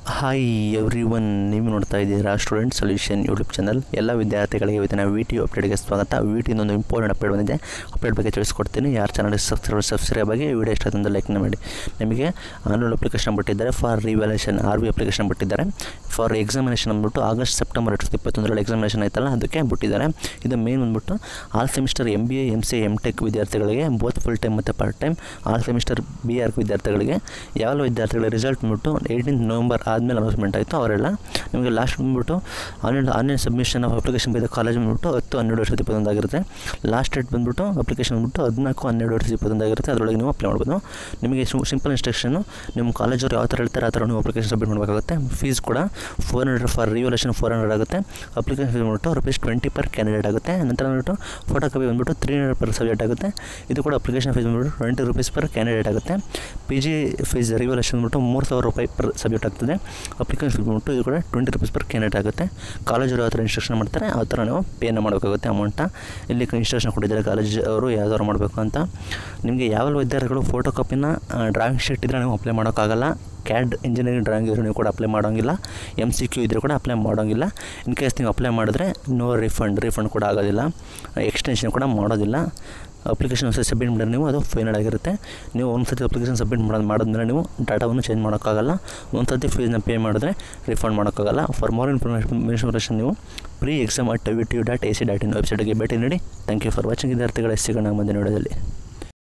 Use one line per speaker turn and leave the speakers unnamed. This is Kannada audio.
ಹಾಯ್ ಎವ್ರಿ ಒನ್ ನೀವು ನೋಡ್ತಾ ಇದ್ದೀರಾ ಸ್ಟೂಡೆಂಟ್ ಸೊಲ್ಯೂಷನ್ ಯೂಟ್ಯೂಬ್ ಚಾನಲ್ ಎಲ್ಲ ವಿದ್ಯಾರ್ಥಿಗಳಿಗೆ ಇವತ್ತಿನ ವಿ ಟಿ ಅಪ್ಡೇಟ್ಗೆ ಸ್ವಾಗತ ವಿ ಟಿ ಒಂದು ಇಂಪಾರ್ಟೆಂಟ್ ಅಪ್ಡೇಟ್ ಬಂದಿದೆ ಅಪ್ಡೇಟ್ ಬಗ್ಗೆ ತಿಳಿಸ್ಕೊಡ್ತೀನಿ ಯಾರು ಚಾನಲ್ ಸಬ್ಸ್ಕ್ರೈಬ್ ಸಬ್ಸ್ಕ್ರೈಬ್ ಆಗಿ ವಿಡಿಯೋ ಇಷ್ಟ ತಂದು ಲೈಕ್ನ ಮಾಡಿ ನಿಮಗೆ ಆನ್ಲೈನ್ ಅಪ್ಲಿಕೇಶನ್ ಬಿಟ್ಟಿದ್ದಾರೆ for revaluation R B application ಬಿಟ್ಟಿದ್ದಾರೆ ಫಾರ್ ಎಕ್ಸಾಮಿನೇಷನ್ ಅಂದ್ಬಿಟ್ಟು ಆಗಸ್ಟ್ ಸೆಪ್ಟೆಂಬರ್ ಎರಡು ಸಾವಿರದ ಇಪ್ಪತ್ತೊಂದರಲ್ಲಿ ಎಕ್ಸಾಮಿನೇಷನ್ ಆಯ್ತಲ್ಲ ಅದಕ್ಕೆ ಬಿಟ್ಟಿದ್ದಾರೆ ಇದು ಮೇನ್ ಬಂದ್ಬಿಟ್ಟು all semester M B A M C M tech ವಿದ್ಯಾರ್ಥಿಗಳಿಗೆ ಬೋತ್ ಫುಲ್ ಟೈಮ್ ಮತ್ತು part time all semester B R ವಿದ್ಯಾರ್ಥಿಗಳಿಗೆ ಯಾವ ವಿದ್ಯಾರ್ಥಿಗಳ ರಿಸಲ್ಟ್ ಬಂದ್ಬಿಟ್ಟು ಏಯ್ಟೀನ್ ನವಂಬರ್ ಆದಮೇಲೆ ಅನೌನ್ಸ್ಮೆಂಟ್ ಆಯಿತು ಅವರೆಲ್ಲ ನಿಮಗೆ ಲಾಸ್ಟ್ ಬಂದ್ಬಿಟ್ಟು online online submission of application by college ಬಂದ್ಬಿಟ್ಟು ಹತ್ತು ಹನ್ನೆರಡು ವರ್ಷದ ಇಪ್ಪತ್ತೊಂದಾಗಿರುತ್ತೆ ಲಾಸ್ಟ್ ಡೇಟ್ ಬಂದ್ಬಿಟ್ಟು ಅಪ್ಲಿಕೇಶನ್ ಬಂದ್ಬಿಟ್ಟು ಹದಿನಾಲ್ಕು ಹನ್ನೆರಡು ವರ್ಷದ ಇಪ್ಪತ್ತೊಂದಾಗಿರುತ್ತೆ ಅದರೊಳಗೆ ನೀವು ಅಪ್ಲೈ ಮಾಡ್ಬೋದು ನಿಮಗೆ ಸಿಂಪಲ್ ಇನ್ಸ್ಟ್ರಕ್ಷನು ನಿಮ್ಮ ಕಾಲೇಜವರು ಯಾವ ಥರ ಹೇಳ್ತಾರೆ ಆ ಥರ ನೀವು ಅಪ್ಲಿಕೇಶನ್ ಸಬ್ಮಿಟ್ ಮಾಡಬೇಕಾಗುತ್ತೆ ಫೀಸ್ ಕೂಡ four hundred for revaluation four hundred ಆಗುತ್ತೆ ಅಪ್ಲಿಕೇಶನ್ ಫೀಸ್ ಬಂದ್ಬಿಟ್ಟು ರುಪೀಸ್ ಟ್ವೆಂಟಿ ಪರ್ ಕ್ಯಾಂಡಿಡೇಟ್ ಆಗುತ್ತೆ ನಂತರ ಬಂದ್ಬಿಟ್ಟು ಫೋಟೋ ಕಾಪಿ ಬಂದ್ಬಿಟ್ಟು ತ್ರೀ ಹಂಡ್ರೆಡ್ ಪರ್ ಸಬ್ಜೆಕ್ಟ್ ಆಗುತ್ತೆ ಇದು ಕೂಡ ಅಪ್ಲಿಕೇಶನ್ ಫೀಸ್ ಬಂದ್ಬಿಟ್ಟು ಟ್ವೆಂಟಿ ರುಪೀಸ್ ಪರ್ ಕ್ಯಾಂಡಿಡೇಟ್ ಆಗುತ್ತೆ ಪಿ ಜಿ ಫೀಸ್ ರಿವ್ಯಾಲ್ಯೂಷನ್ ಬಂದ್ಬಿಟ್ಟು ಮೂರು ಸಾವಿರ ರೂಪಾಯಿ ಪರ್ ಸಬ್ಜೆಕ್ಟ್ ಆಗ್ತದೆ ಅಪ್ಲಿಕೇಶನ್ ಫೀಸ್ ಬಂದ್ಬಿಟ್ಟು ಇದು ಕೂಡ ಟ್ವೆಂಟಿ ರುಪೀಸ್ ಪರ್ ಕ್ಯಾಂಡಿಡೇಟ್ ಆಗುತ್ತೆ ಕಾಲೇಜವರು ಯಾವ ಥರ ಇನ್ಸ್ಟ್ರಕ್ಷನ್ ಮಾಡ್ತಾರೆ ಆ ಥರ ನೀವು ಪೇನ ಮಾಡಬೇಕಾಗುತ್ತೆ ಅಮೌಂಟ ಇಲ್ಲಿ ಇನ್ಸ್ಟ್ರಕ್ಷನ್ ಕೊಟ್ಟಿದ್ದಾರೆ ಕಾಲೇಜ್ ಅವರು ಯಾವ್ದಾದ್ರು ಮಾಡಬೇಕು ಅಂತ ನಿಮಗೆ ಯಾವ ವಿದ್ಯಾರ್ಥಿಗಳು ಫೋಟೋ ಕಾಪಿನ ಡ್ರಾಯಿಂಗ್ ಶೀಟ್ ಇದ್ದರೆ ನೀವು ಅಪ್ಲೈ ಮಾಡೋಕ್ಕಾಗಲ್ಲ ಕ್ಯಾಡ್ ಇಂಜಿನಿಯರಿಂಗ್ ಡ್ರಾಯಿಂಗ್ ಇದ್ರೂ ನೀವು ಕೂಡ ಅಪ್ಲೈ ಮಾಡೋಂಗಿಲ್ಲ ಎಮ್ ಸಿ ಕ್ಯೂ ಇದ್ರೂ ಕೂಡ ಅಪ್ಲೈ ಮಾಡೋಂಗಿಲ್ಲ ಇನ್ ಕೇಸ್ ನೀವು ಅಪ್ಲೈ ಮಾಡಿದ್ರೆ ನೋ ರಿಫಂಡ್ ರಿಫಂಡ್ ಕೂಡ ಆಗೋದಿಲ್ಲ ಎಕ್ಸ್ಟೆನ್ಷನ್ ಕೂಡ ಮಾಡೋದಿಲ್ಲ ಅಪ್ಲಿಕೇಶನ್ ಒಂದ್ಸತಿ ಸಬ್ಮಿಟ್ ಮಾಡಿದ್ರೆ ನೀವು ಅದು ಫೈನಲ್ ಆಗಿರುತ್ತೆ ನೀವು ಒಂದು ಸತಿ ಅಪ್ಲಿಕೇಶನ್ ಸಬ್ಮಿಟ್ ಮಾಡೋದು ಮಾಡಿದ್ಮೇಲೆ ನೀವು ಡಾಟಾವನ್ನು ಚೇಂಜ್ ಮಾಡೋಕ್ಕಾಗಲ್ಲ ಒಂದು ಸತಿ ಫೀಸ್ನ ಪೇ ಮಾಡಿದ್ರೆ ರಿಫಂಡ್ ಮಾಡೋಕ್ಕಾಗಲ್ಲ ಫಾರ್ ಮೋರ್ ಇನ್ಫಾರ್ಮೇಷನ್ ಇನ್ಫಾರ್ಮೇಷನ್ ನೀವು pre exam at V T U dot A C dot in ವೆಬ್ಸೈಟ್ಗೆ ಭೇಟಿ ನೀಡಿ ಥ್ಯಾಂಕ್ ಯು ಫಾರ್ ವಾಚಿಂಗ್ ವಿದ್ಯಾರ್ಥಿಗಳ ಸಿಗೋಣ ಮುಂದಿನ ವಿಡಿಯೋದಲ್ಲಿ